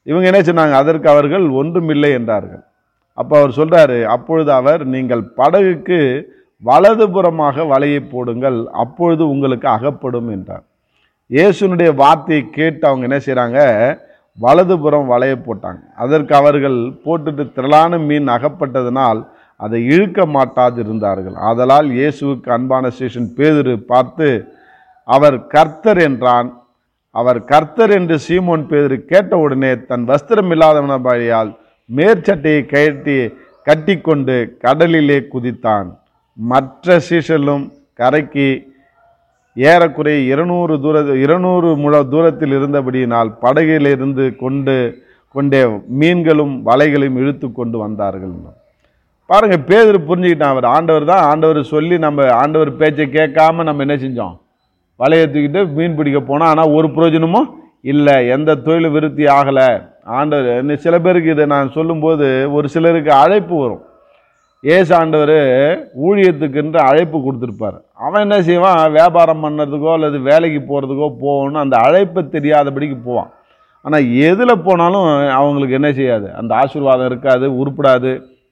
இவங்க என்ன சொன்னாங்க அதற்கு அவர்கள் ஒன்றுமில்லை என்றார்கள் அப்போ அவர் சொல்றாரு அப்பொழுது அவர் நீங்கள் படகுக்கு வலதுபுறமாக வலையை போடுங்கள் அப்பொழுது உங்களுக்கு அகப்படும் என்றார் இயேசுனுடைய வார்த்தையை கேட்டு அவங்க என்ன செய்கிறாங்க வலதுபுறம் வலையை போட்டாங்க அதற்கு அவர்கள் போட்டுட்டு திரளான மீன் அகப்பட்டதனால் அதை இழுக்க மாட்டாது இருந்தார்கள் ஆதலால் இயேசுவுக்கு அன்பான ஸ்டேஷன் பேதுரு பார்த்து அவர் கர்த்தர் என்றான் அவர் கர்த்தர் என்று சீமோன் பேதுரு கேட்டவுடனே தன் வஸ்திரம் இல்லாதவனபடியால் மேற்சட்டையை கட்டி கட்டிக்கொண்டு கடலிலே குதித்தான் மற்ற சீஷலும் கரைக்கு ஏறக்குறைய இருநூறு தூர இருநூறு முழ தூரத்தில் இருந்தபடியினால் படகிலிருந்து கொண்டு கொண்டே மீன்களும் வலைகளையும் இழுத்து கொண்டு வந்தார்கள் பாருங்க பேதர் புரிஞ்சுக்கிட்டான் அவர் ஆண்டவர் தான் ஆண்டவர் சொல்லி நம்ம ஆண்டவர் பேச்சை கேட்காம நம்ம என்ன செஞ்சோம் வலையை தூக்கிட்டு மீன் பிடிக்க போனோம் ஆனால் ஒரு பிரயோஜனமும் இல்லை எந்த தொழில் விருத்தி ஆகலை ஆண்டவர் இன்னும் சில பேருக்கு இதை நான் சொல்லும்போது ஒரு சிலருக்கு அழைப்பு வரும் ஏசு ஆண்டவர் ஊழியத்துக்குன்ற அழைப்பு கொடுத்துருப்பார் அவன் என்ன செய்வான் வியாபாரம் பண்ணுறதுக்கோ அல்லது வேலைக்கு போகிறதுக்கோ போகணும் அந்த அழைப்பு தெரியாதபடிக்கு போவான் ஆனால் எதில் போனாலும் அவங்களுக்கு என்ன செய்யாது அந்த ஆசீர்வாதம் இருக்காது உருப்படாது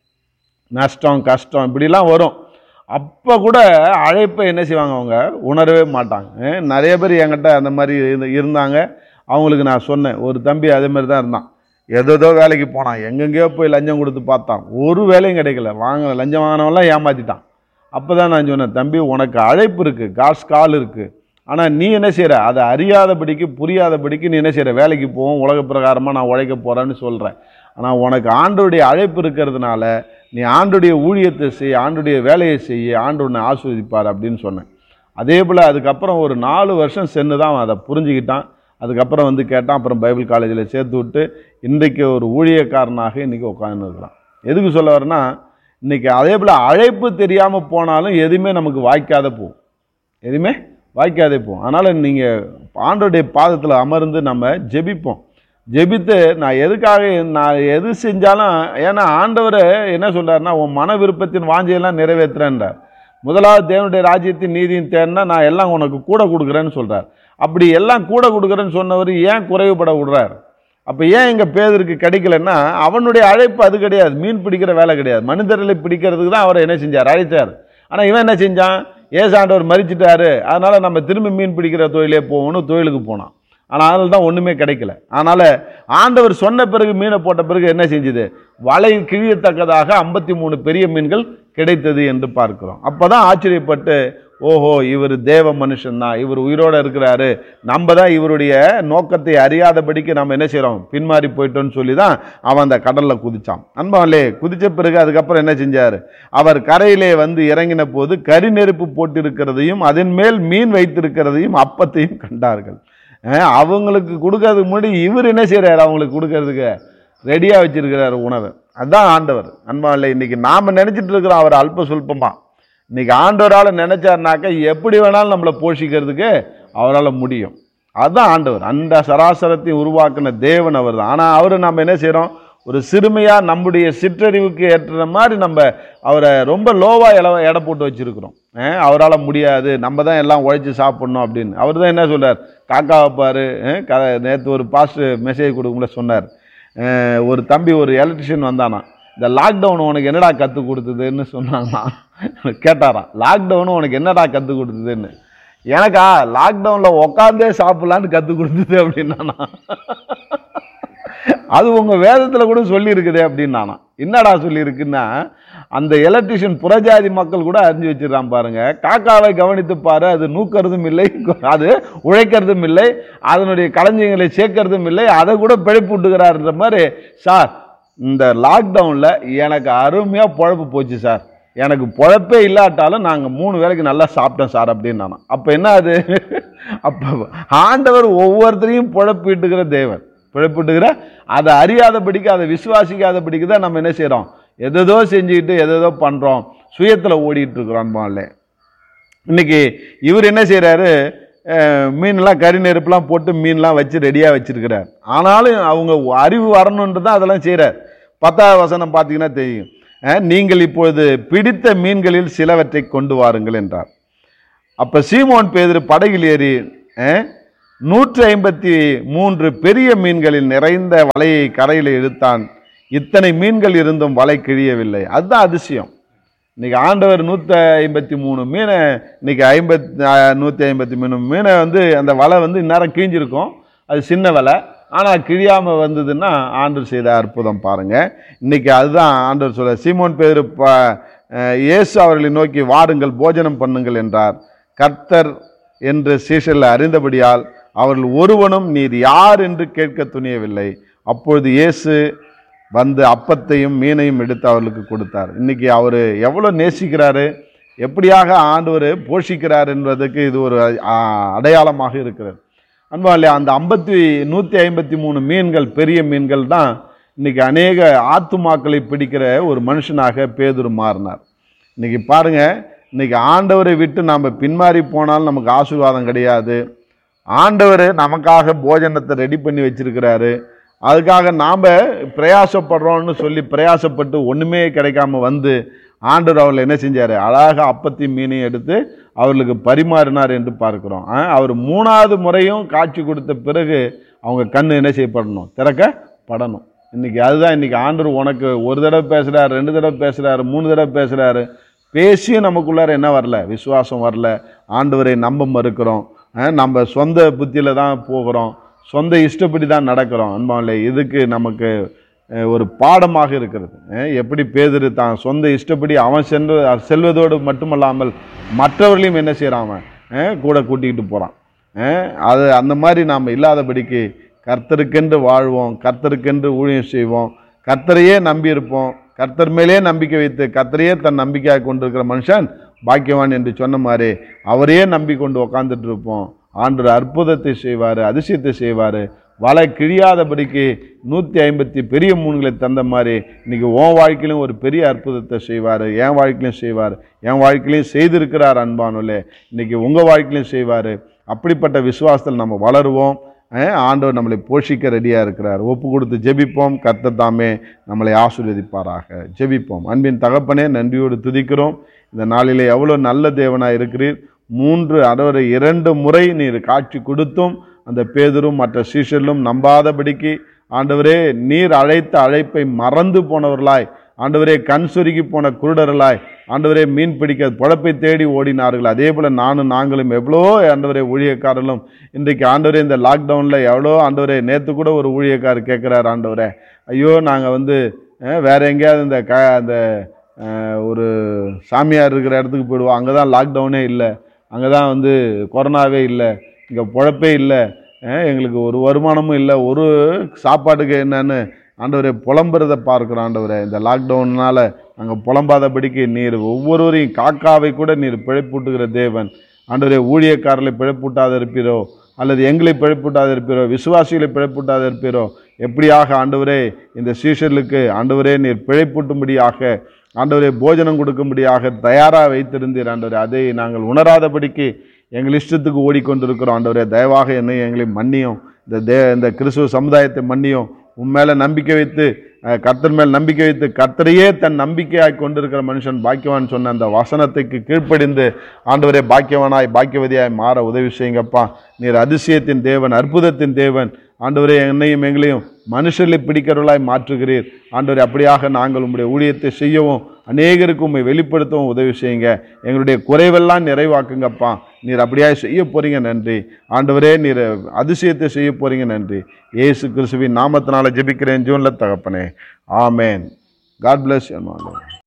நஷ்டம் கஷ்டம் இப்படிலாம் வரும் அப்போ கூட அழைப்பை என்ன செய்வாங்க அவங்க உணரவே மாட்டாங்க அஹ் நிறைய பேர் என்கிட்ட அந்த மாதிரி இருந்து- இருந்தாங்க அவங்களுக்கு நான் சொன்னேன் ஒரு தம்பி அதே மாதிரி தான் இருந்தான் ஏதோ வேலைக்கு போனான் எங்கெங்கேயோ போய் லஞ்சம் கொடுத்து பார்த்தான் ஒரு வேலையும் கிடைக்கல வாங்க லஞ்சம் வாங்கினவெல்லாம் ஏமாத்திட்டான் அப்போ தான் நான் சொன்னேன் தம்பி உனக்கு அழைப்பு இருக்குது காசு கால் இருக்குது ஆனால் நீ என்ன செய்கிற அதை அறியாதபடிக்கு புரியாதபடிக்கு நீ என்ன செய்கிற வேலைக்கு போவோம் உலக பிரகாரமாக நான் உழைக்க போகிறேன்னு சொல்கிறேன் ஆனால் உனக்கு ஆண்டோடைய அழைப்பு இருக்கிறதுனால நீ ஆண்டுடைய ஊழியத்தை செய் ஆண்டுடைய வேலையை செய்ய ஆண்டு உன்னை ஆஸ்வதிப்பார் அப்படின்னு சொன்னேன் அதே போல் அதுக்கப்புறம் ஒரு நாலு வருஷம் சென்று தான் அவன் அதை புரிஞ்சுக்கிட்டான் அதுக்கப்புறம் வந்து கேட்டான் அப்புறம் பைபிள் காலேஜில் சேர்த்து விட்டு இன்றைக்கு ஒரு ஊழியக்காரனாக இன்றைக்கி உட்காந்துருக்கிறான் எதுக்கு சொல்ல வரேன்னா இன்றைக்கி அதே போல் அழைப்பு தெரியாமல் போனாலும் எதுவுமே நமக்கு வாய்க்காத போகும் எதுவுமே வாய்க்காதே போகும் அதனால் நீங்கள் ஆண்டோடைய பாதத்தில் அமர்ந்து நம்ம ஜெபிப்போம் ஜெபித்து நான் எதுக்காக நான் எது செஞ்சாலும் ஏன்னா ஆண்டவர் என்ன சொல்றாருன்னா உன் மன விருப்பத்தின் வாஞ்சையெல்லாம் நிறைவேற்றுறேன்றார் முதலாவது தேவனுடைய ராஜ்யத்தின் நீதியின் தேர்னா நான் எல்லாம் உனக்கு கூட கொடுக்குறேன்னு சொல்றார் அப்படி எல்லாம் கூட கொடுக்குறேன்னு சொன்னவர் ஏன் குறைவுபட விடுறார் அப்போ ஏன் எங்கள் பேதருக்கு கிடைக்கலன்னா அவனுடைய அழைப்பு அது கிடையாது மீன் பிடிக்கிற வேலை கிடையாது மனிதர்களை பிடிக்கிறதுக்கு தான் அவர் என்ன செஞ்சார் அழைச்சார் ஆனால் இவன் என்ன செஞ்சான் ஏசாண்டவர் மறிச்சிட்டாரு அதனால நம்ம திரும்பி மீன் பிடிக்கிற தொழிலே போகணும் தொழிலுக்கு போனான் ஆனால் அதனால தான் ஒன்றுமே கிடைக்கல அதனால் ஆண்டவர் சொன்ன பிறகு மீனை போட்ட பிறகு என்ன செஞ்சுது வலை கிழியத்தக்கதாக ஐம்பத்தி மூணு பெரிய மீன்கள் கிடைத்தது என்று பார்க்கிறோம் அப்போ தான் ஆச்சரியப்பட்டு ஓஹோ இவர் தேவ மனுஷன்தான் இவர் உயிரோடு இருக்கிறாரு நம்ம தான் இவருடைய நோக்கத்தை அறியாதபடிக்கு நம்ம என்ன செய்கிறோம் பின்மாறி போயிட்டோம்னு சொல்லி தான் அவன் அந்த கடலில் குதிச்சான் அன்பாலே குதிச்ச பிறகு அதுக்கப்புறம் என்ன செஞ்சார் அவர் கரையிலே வந்து இறங்கின போது கரி நெருப்பு போட்டிருக்கிறதையும் அதன் மேல் மீன் வைத்திருக்கிறதையும் அப்பத்தையும் கண்டார்கள் அஹ் அவங்களுக்கு கொடுக்கறதுக்கு முன்னாடி இவர் என்ன செய்கிறார் அவங்களுக்கு கொடுக்கறதுக்கு ரெடியாக வச்சிருக்கிறார் உணவை அதுதான் ஆண்டவர் அன்பாலே இன்னைக்கு நாம் நினச்சிட்டு இருக்கிறோம் அவர் அல்ப சொல்பமா இன்னைக்கு ஆண்டவரால் நினைச்சாருனாக்க எப்படி வேணாலும் நம்மளை போஷிக்கிறதுக்கு அவரால் முடியும் அதுதான் ஆண்டவர் அந்த சராசரத்தை உருவாக்கின தேவன் அவர் தான் ஆனால் அவரை நம்ம என்ன செய்கிறோம் ஒரு சிறுமையாக நம்முடைய சிற்றறிவுக்கு ஏற்ற மாதிரி நம்ம அவரை ரொம்ப லோவாக இல எடை போட்டு வச்சுருக்கிறோம் அவரால் முடியாது நம்ம தான் எல்லாம் உழைச்சி சாப்பிட்ணும் அப்படின்னு அவர் தான் என்ன சொல்றார் காக்கா வைப்பார் க நேற்று ஒரு பாஸ்ட் மெசேஜ் கொடுக்கும்போல சொன்னார் அஹ், ஒரு தம்பி ஒரு எலக்ட்ரிஷியன் வந்தானா இந்த லாக்டவுன் உனக்கு என்னடா கற்றுக் கொடுத்ததுன்னு சொன்னாங்களாம் கேட்டாராம் லாக்டவுன் உனக்கு என்னடா கற்றுக் கொடுத்ததுன்னு எனக்கா லாக்டவுனில் உக்காந்தே சாப்பிட்லான்னு கற்றுக் கொடுத்தது அப்படின்னானா அது உங்கள் வேதத்தில் கூட சொல்லியிருக்குதே அப்படின்னானா என்னடா சொல்லியிருக்குன்னா அந்த எலக்ட்ரிஷியன் புறஜாதி மக்கள் கூட அறிஞ்சு வச்சிடறான் பாருங்க காக்காவை கவனித்து பாரு அது நூக்கிறதும் இல்லை அது உழைக்கிறதும் இல்லை அதனுடைய களஞ்சியங்களை சேர்க்கறதும் இல்லை அதை கூட பிழைப்பு விட்டுக்கிறாருன்ற மாதிரி சார் இந்த லாக்டவுனில் எனக்கு அருமையாக பொழப்பு போச்சு சார் எனக்கு பொழப்பே இல்லாட்டாலும் நாங்கள் மூணு வேளைக்கு நல்லா சாப்பிட்டோம் சார் அப்படின்னு நானும் அப்போ என்ன அது அப்போ ஆண்டவர் ஒவ்வொருத்தரையும் பொழப்பிட்டுக்கிற தேவன் பிழைப்பிட்டுக்கிற அதை அறியாதபடிக்கு அதை விசுவாசிக்காதபடிக்கு தான் நம்ம என்ன செய்கிறோம் எதேதோ செஞ்சுக்கிட்டு எதேதோ பண்ணுறோம் சுயத்தில் ஓடிட்டு இருக்கிறோம் அன்பாலே இன்னைக்கு இவர் என்ன செய்கிறாரு மீன்லாம் கறி நெருப்புலாம் போட்டு மீன்லாம் வச்சு ரெடியாக வச்சிருக்கிறார் ஆனாலும் அவங்க அறிவு வரணுன்றது தான் அதெல்லாம் செய்கிறார் பத்தாவது வசனம் பார்த்தீங்கன்னா தெரியும் அஹ், நீங்கள் இப்பொழுது பிடித்த மீன்களில் சிலவற்றை கொண்டு வாருங்கள் என்றார் அப்போ சீமோன் பேதுரு படகில் ஏறி அஹ், நூற்றி ஐம்பத்தி மூன்று பெரிய மீன்களில் நிறைந்த வலையை கரையில் இழுத்தான் இத்தனை மீன்கள் இருந்தும் வலை கிழியவில்லை அதுதான் அதிசயம் இன்னைக்கு ஆண்டவர் நூற்றி ஐம்பத்தி மூணு மீனை இன்னைக்கு ஐம்பத் நூற்றி ஐம்பத்தி மூணு மீனை வந்து அந்த வலை வந்து இந்நேரம் கிழிஞ்சிருக்கும் அது சின்ன வலை ஆனால் கிழியாமல் வந்ததுன்னா ஆண்டவர் செய்த அற்புதம் பாருங்க இன்னைக்கு அதுதான் ஆண்டவர் சொல்ல சீமோன் பேர் ப அஹ், இயேசு அவர்களை நோக்கி வாருங்கள் போஜனம் பண்ணுங்கள் என்றார் கர்த்தர் என்று சீஷரில் அறிந்தபடியால் அவர்கள் ஒருவனும் நீர் யார் என்று கேட்க துணியவில்லை அப்பொழுது இயேசு வந்து அப்பத்தையும் மீனையும் எடுத்து அவர்களுக்கு கொடுத்தார் இன்னைக்கு அவர் எவ்வளோ நேசிக்கிறாரு எப்படியாக ஆண்டவர் போஷிக்கிறார் என்பதற்கு இது ஒரு ஆ, அடையாளமாக இருக்கிறது அன்பாலே அந்த ஐம்பத்தி நூற்றி ஐம்பத்தி மூணு மீன்கள் பெரிய மீன்கள் தான் இன்னைக்கு அநேக ஆத்துமாக்களை பிடிக்கிற ஒரு மனுஷனாக பேதுரு மாறினார் இன்னைக்கு பாருங்க இன்னைக்கு ஆண்டவரை விட்டு நாம் பின்மாறி போனாலும் நமக்கு ஆசீர்வாதம் கிடையாது ஆண்டவர் நமக்காக போஜனத்தை ரெடி பண்ணி வச்சிருக்கிறாரு அதுக்காக நாம் பிரயாசப்படுறோம்னு சொல்லி பிரயாசப்பட்டு ஒன்றுமே கிடைக்காம வந்து ஆண்டவர் அவர்கள் என்ன செஞ்சார் அழகாக அப்பத்தையும் மீனையும் எடுத்து அவர்களுக்கு பரிமாறினார் என்று பார்க்கிறோம் ஆ, அவர் மூணாவது முறையும் காட்சி கொடுத்த பிறகு அவங்க கண் என்ன செய்யப்படணும் திறக்கப்படணும் இன்னைக்கு அதுதான் இன்னைக்கு ஆண்டவர் உனக்கு ஒரு தடவை பேசுகிறாரு ரெண்டு தடவை பேசுகிறாரு மூணு தடவை பேசுகிறாரு பேசியும் நமக்குள்ளார என்ன வரல விசுவாசம் வரல ஆண்டவரை நம்ப மறுக்கிறோம் அஹ் நம்ம சொந்த புத்தியில் தான் போகிறோம் சொந்த இஷ்டப்படி தான் நடக்கிறோம் அன்பாலே இதுக்கு நமக்கு அஹ், ஒரு பாடமாக இருக்கிறது அஹ், எப்படி பேதுரு தான் சொந்த இஷ்டப்படி அவன் சென்று செல்வதோடு மட்டுமல்லாமல் மற்றவர்களையும் என்ன செய்கிறான் அவன் அஹ், கூட கூட்டிக்கிட்டு போகிறான் அது அந்த மாதிரி நாம் இல்லாதபடிக்கு கர்த்தருக்கென்று வாழ்வோம் கர்த்தருக்கென்று ஊழியம் செய்வோம் கர்த்தரையே நம்பியிருப்போம் கர்த்தர் மேலே நம்பிக்கை வைத்து கர்த்தரையே தன் நம்பிக்கையாக கொண்டிருக்கிற மனுஷன் பாக்கியவான் என்று சொன்ன மாதிரி அவரையே நம்பி கொண்டு உக்காந்துட்டு இருப்போம் ஆண்டு அற்புதத்தை செய்வார் அதிசயத்தை செய்வார் வலை கிழியாதபடிக்கு நூற்றி ஐம்பத்தி பெரிய மூணுகளை தந்த மாதிரி இன்னைக்கு உன் வாழ்க்கையிலும் ஒரு பெரிய அற்புதத்தை செய்வார் என் வாழ்க்கையிலும் செய்வார் என் வாழ்க்கையிலையும் செய்திருக்கிறார் அன்பானுலே இன்னைக்கு உங்கள் வாழ்க்கையிலையும் செய்வார் அப்படிப்பட்ட விசுவாசத்தில் நம்ம வளருவோம் அஹ் ஆண்டவர் நம்மளை போஷிக்க ரெடியாக இருக்கிறார் ஒப்பு கொடுத்து ஜெபிப்போம் கர்த்தர் தாமே நம்மளை ஆசீர்வதிப்பாராக ஜெபிப்போம் அன்பின் தகப்பனே நன்றியோடு துதிக்கிறோம் இந்த நாளிலே எவ்வளோ நல்ல தேவனாக இருக்கிறீர் மூன்று அதாவது இரண்டு முறை நீர் காட்சி கொடுத்தும் அந்த பேதரும் மற்ற சீஷர்களும் நம்பாதபடிக்கு ஆண்டவரே நீர் அழைத்த அழைப்பை மறந்து போனவர்களாய் ஆண்டவரே கண் சொருகி போன குருடர்களாய் ஆண்டவரே மீன் பிடிக்க பொழப்பை தேடி ஓடினார்கள் அதே போல் நானும் நாங்களும் எவ்வளோ ஆண்டவரே ஊழியக்காரர்களும் இன்றைக்கு ஆண்டவரே இந்த லாக்டவுனில் எவ்வளோ ஆண்டவரே நேற்று கூட ஒரு ஊழியக்காரர் கேட்குறாரு ஆண்டவரே ஐயோ நாங்கள் வந்து அஹ், வேற எங்கேயாவது இந்த க அந்த அஹ், ஒரு சாமியார் இருக்கிற இடத்துக்கு போயிடுவோம் அங்கே தான் லாக்டவுனே இல்லை அங்கே தான் வந்து கொரோனாவே இல்லை இங்கே பொழப்பே இல்லை அஹ், எங்களுக்கு ஒரு வருமானமும் இல்லை ஒரு சாப்பாட்டுக்கு என்னன்னு ஆண்டவரே புலம்புறதை பார்க்குறோம் ஆண்டவரே இந்த லாக்டவுன்னால நாங்கள் புலம்பாதபடிக்கு நீர் ஒவ்வொருவரையும் காக்காவை கூட நீர் பிழைப்பூட்டுகிற தேவன் ஆண்டவரே ஊழியக்காரர்களை பிழைப்பூட்டாத இருப்பீரோ அல்லது எங்களை பிழைப்பூட்டாத இருப்பீரோ விசுவாசிகளை பிழைப்பூட்டாத இருப்பீரோ எப்படியாக ஆண்டவரே இந்த சீஷர்களுக்கு ஆண்டவரே நீர் பிழைப்பூட்டும்படியாக ஆண்டவரே போஜனம் கொடுக்கும்படியாக தயாராக வைத்திருந்தீர் ஆண்டவரே அதை நாங்கள் உணராதபடிக்கு எங்கள் இஷ்டத்துக்கு ஓடிக்கொண்டிருக்கிறோம் ஆண்டவரே தயவாக என்னை எங்களை மன்னியும் இந்த தே இந்த கிறிஸ்துவ சமுதாயத்தை மன்னியும் உன் மேலே நம்பிக்கை வைத்து அஹ், கர்த்தர் மேல் நம்பிக்கை வைத்து கர்த்தரையே தன் நம்பிக்கையாய் கொண்டிருக்கிற மனுஷன் பாக்கியவான் சொன்ன அந்த வசனத்துக்கு கீழ்ப்படிந்து ஆண்டவரே பாக்கியவானாய் பாக்கியவதியாய் மாற உதவி செய்யுங்கப்பா நீர் அதிசயத்தின் தேவன் அற்புதத்தின் தேவன் ஆண்டவரே என்னையும் எங்களையும் மனுஷர்களை பிடிக்கிறவர்களாய் மாற்றுகிறீர் ஆண்டவரே அப்படியாக நாங்கள் உம்முடைய ஊழியத்தை செய்யவும் அநேகருக்கு உம்மை வெளிப்படுத்தவும் உதவி செய்யுங்க எங்களுடைய குறைவெல்லாம் நிறைவாக்குங்கப்பா நீர் அப்படியாக செய்ய போறீங்க நன்றி ஆண்டவரே நீர் அதிசயத்தை செய்ய போறீங்க நன்றி இயேசு கிறிஸ்துவின் நாமத்தினால ஜெபிக்கிறேன் ஜூன்ல தகப்பனே ஆமேன் காட் பிளஸ் யூ